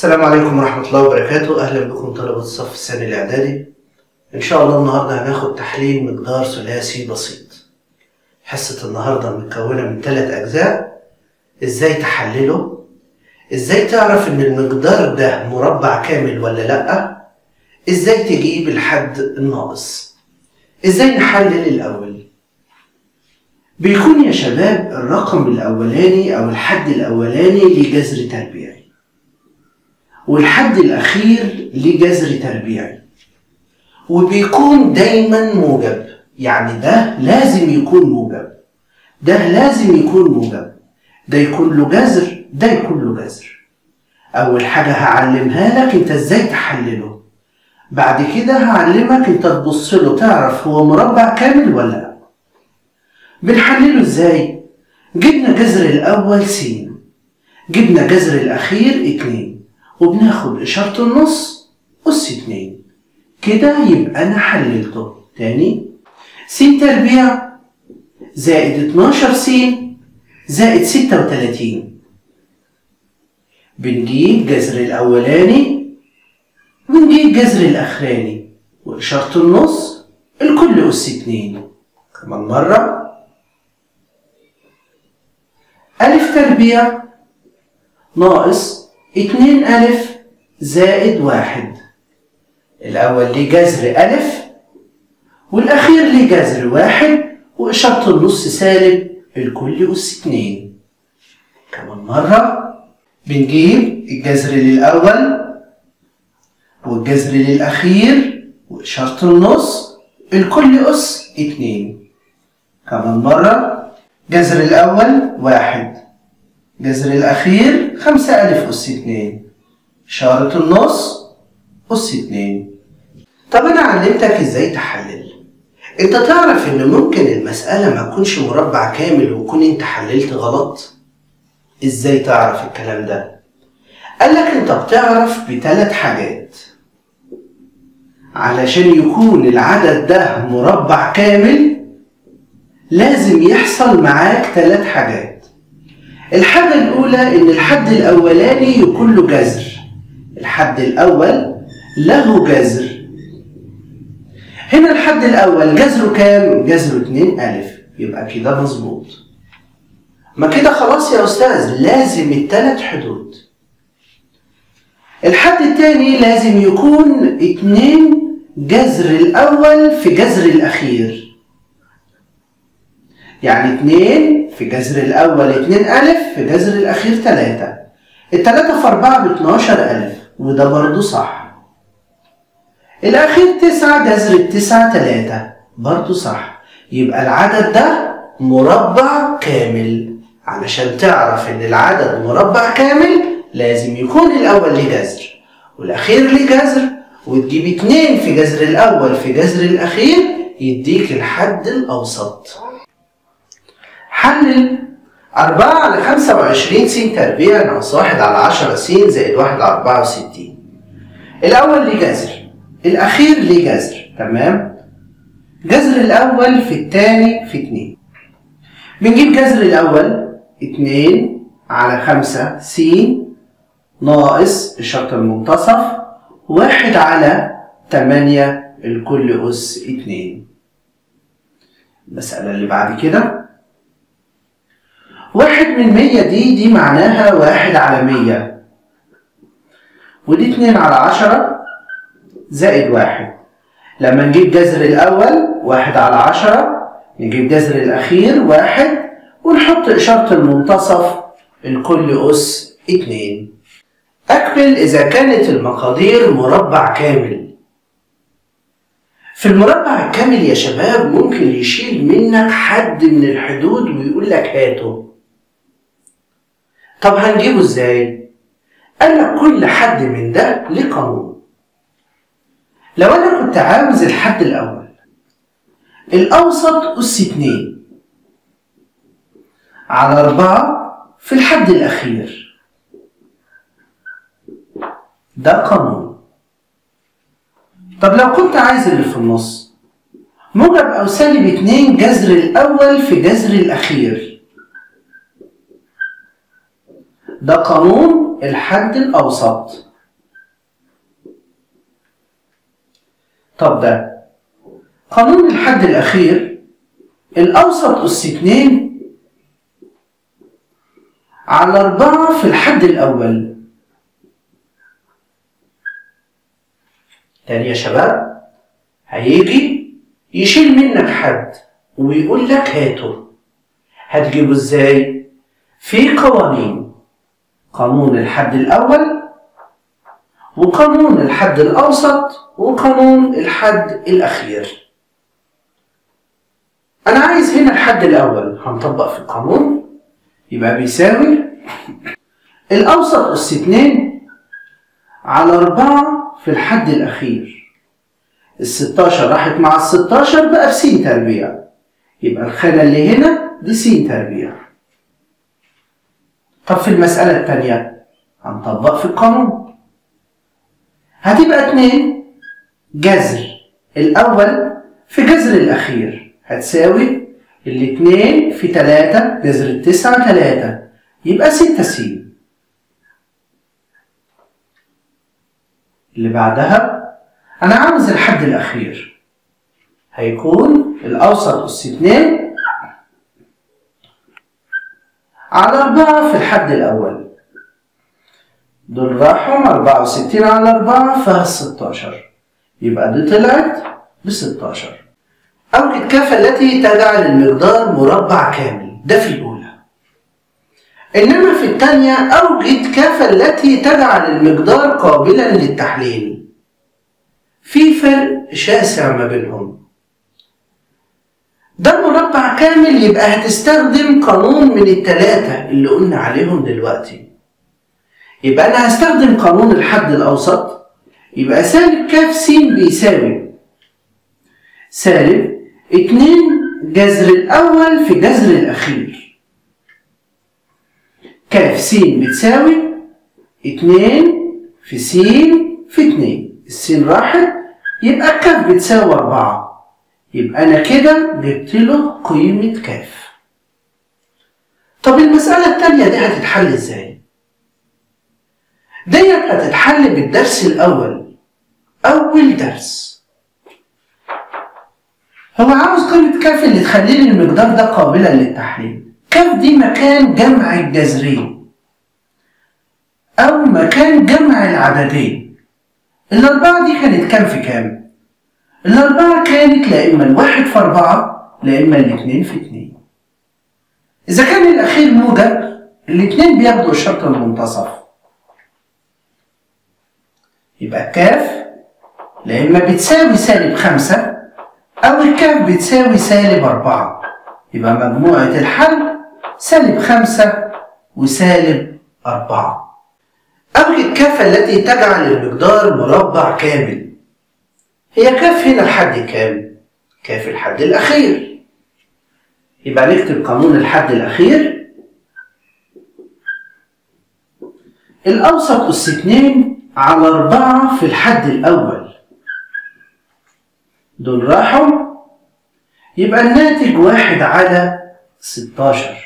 السلام عليكم ورحمة الله وبركاته أهلا بكم طلبة الصف الثاني الإعدادي إن شاء الله النهاردة هناخد تحليل مقدار ثلاثي بسيط حصة النهاردة متكونة من ثلاث أجزاء إزاي تحلله إزاي تعرف إن المقدار ده مربع كامل ولا لأ إزاي تجيب الحد الناقص إزاي نحلل الأول بيكون يا شباب الرقم الأولاني أو الحد الأولاني لجذر تربيعي والحد الأخير لجذر تربيعي وبيكون دايما موجب يعني ده لازم يكون موجب ده لازم يكون موجب ده يكون له جذر ده يكون له جذر أول حاجة هعلمها لك أنت إزاي تحلله بعد كده هعلمك أنت تبص له تعرف هو مربع كامل ولا لا بنحلله إزاي؟ جبنا جذر الأول س جبنا جذر الأخير اتنين وبناخد إشارة النص أس اتنين كده يبقى أنا حللته تاني س تربيع زائد 12 س زائد 36 بنجيب جذر الأولاني ونجيب جذر الأخراني وإشارة النص الكل أس اتنين كمان مرة ألف تربيع ناقص اتنين ألف زائد واحد الأول ليه جذر ألف والأخير ليه جذر واحد وإشارة النص سالب الكل أس اتنين كمان مرة بنجيب الجذر للأول والجذر للأخير وإشارة النص الكل أس اتنين كمان مرة جذر الأول واحد جذر الأخير خمسة ألف أس اتنين إشارة النص أس اتنين طب أنا علمتك إزاي تحلل أنت تعرف إن ممكن المسألة ما تكونش مربع كامل ويكون أنت حللت غلط إزاي تعرف الكلام ده قال لك أنت بتعرف بثلاث حاجات علشان يكون العدد ده مربع كامل لازم يحصل معاك ثلاث حاجات الحاجة الأولى إن الحد الأولاني يكون له جذر الحد الأول له جذر هنا الحد الأول جذره كام؟ جذره 2 ألف يبقى كده مظبوط ما كده خلاص يا أستاذ لازم التلات حدود الحد التاني لازم يكون اتنين جذر الأول في جذر الأخير يعني اتنين في جذر الأول اتنين ألف في جذر الأخير تلاتة التلاتة في أربعة باتناشر ألف وده برضو صح الأخير تسعة جذر التسعة تلاتة برضو صح يبقى العدد ده مربع كامل علشان تعرف إن العدد مربع كامل لازم يكون الأول ليه جذر والأخير ليه جذر وتجيب اتنين في جذر الأول في جذر الأخير يديك الحد الأوسط حلل 4 على 25 س تربيع ناقص 1 على 10 س زائد 1 على 64 الأول ليه جذر الأخير ليه جذر تمام جذر الأول في الثاني في 2 بنجيب جذر الأول 2 على 5 س ناقص إشارة المنتصف 1 على 8 الكل أس 2 المسألة اللي بعد كده واحد من مية دي دي معناها واحد على مية ودي اتنين على عشرة زائد واحد لما نجيب جذر الأول واحد على عشرة نجيب جذر الأخير واحد ونحط إشارة المنتصف الكل أس اتنين أكمل إذا كانت المقادير مربع كامل في المربع الكامل يا شباب ممكن يشيل منك حد من الحدود ويقول لك هاته طب هنجيبه ازاي؟ قال لك كل حد من ده ليه قانون. لو انا كنت عاوز الحد الاول الاوسط اس 2 على 4 في الحد الاخير ده قانون. طب لو كنت عايز اللي في النص موجب او سالب 2 جذر الاول في جذر الاخير ده قانون الحد الأوسط طب ده قانون الحد الأخير الأوسط أس 2 على 4 في الحد الأول تاني يا شباب هيجي يشيل منك حد ويقول لك هاته هتجيبه ازاي؟ في قوانين قانون الحد الأول وقانون الحد الأوسط وقانون الحد الأخير أنا عايز هنا الحد الأول هنطبق في القانون يبقى بيساوي الأوسط أس 2 على 4 في الحد الأخير ال 16 راحت مع ال 16 بقى في س تربيع يبقى الخانة اللي هنا دي س تربيع طب في المسألة التانية هنطبق في القانون هتبقى 2 جذر الأول في جذر الأخير هتساوي الاتنين في تلاتة جذر التسعة تلاتة يبقى ستة س اللي بعدها أنا عاوز الحد الأخير هيكون الأوسط أس اتنين على أربعة في الحد الأول دول راحوا أربعة وستين على أربعة فيها ستاشر يبقى دي طلعت بستاشر أوجد كافة التي تجعل المقدار مربع كامل ده في الأولى إنما في الثانية أوجد كافة التي تجعل المقدار قابلا للتحليل في فرق شاسع ما بينهم ده مربع كامل يبقى هتستخدم قانون من التلاتة اللي قلنا عليهم دلوقتي يبقى أنا هستخدم قانون الحد الأوسط يبقى سالب كاف س بيساوي سالب اتنين جذر الأول في جذر الأخير كاف س بتساوي اتنين في س في اتنين السين راحت يبقى الكاف بتساوي أربعة يبقى أنا كده جبت له قيمة كاف طب المسألة التانية دي هتتحل ازاي؟ ديت هتتحل بالدرس الأول أول درس هو عاوز قيمة كاف اللي تخلي لي المقدار ده قابلا للتحليل كاف دي مكان جمع الجذرين أو مكان جمع العددين الأربعة دي كانت كام في كام؟ الأربعة كانت لا إما الواحد في أربعة لا إما الاتنين في اتنين إذا كان الأخير موجب الاتنين بياخدوا الشرط المنتصف يبقى الكاف لا إما بتساوي سالب خمسة أو الكاف بتساوي سالب أربعة يبقى مجموعة الحل سالب خمسة وسالب أربعة أوجد الكافة التي تجعل المقدار مربع كامل هي كاف هنا الحد كام؟ كاف الحد الأخير يبقى نكتب قانون الحد الأخير الأوسط أس اتنين على أربعة في الحد الأول دول راحوا يبقى الناتج واحد على ستاشر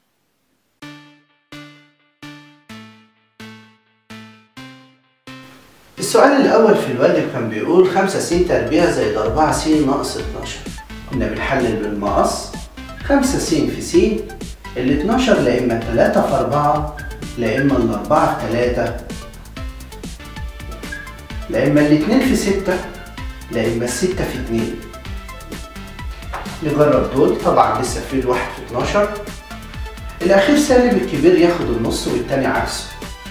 السؤال الأول في الواجب كان بيقول خمسة س تربيع زائد أربعة س ناقص اتناشر كنا بنحلل بالمقص خمسة س في س ال 12 لا إما تلاتة في أربعة لا إما الأربعة في تلاتة لا إما الاتنين في ستة لا إما الستة في اتنين نجرب دول طبعا لسه في الواحد في 12 الأخير سالب الكبير ياخد النص والتاني عكسه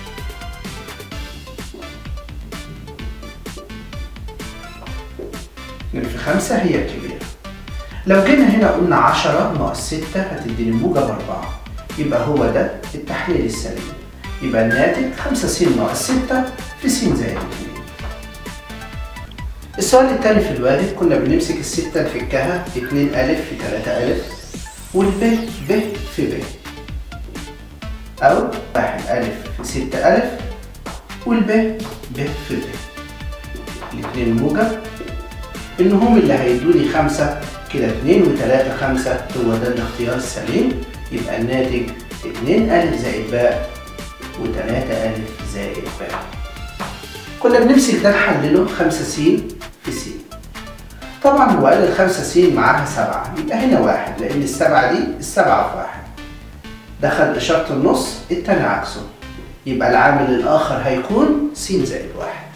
اتنين في خمسة هي الكبيرة لو جينا هنا قلنا عشرة ناقص ستة هتديني موجب أربعة يبقى هو ده التحليل السليم يبقى الناتج خمسة س ناقص ستة في س زائد اتنين السؤال التاني في الواجب كنا بنمسك الستة نفكها اتنين ألف في تلاتة ألف والب ب في ب أو واحد ألف في ستة ألف والب ب في ب الاتنين موجب إنهم اللي هيدوني خمسة كده اتنين وتلاتة خمسة هو ده الاختيار السليم يبقى الناتج اتنين ألف زائد باء وتلاتة ألف زائد باء كنا بنمسك ده نحلله خمسة س في س طبعا هو قال الخمسة س معاها سبعة يبقى هنا واحد لأن السبعة دي السبعة في واحد دخل إشارة النص التاني عكسه يبقى العامل الآخر هيكون س زائد واحد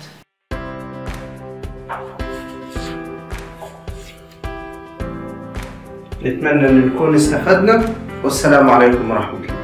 نتمنى أن نكون استفدنا والسلام عليكم ورحمة الله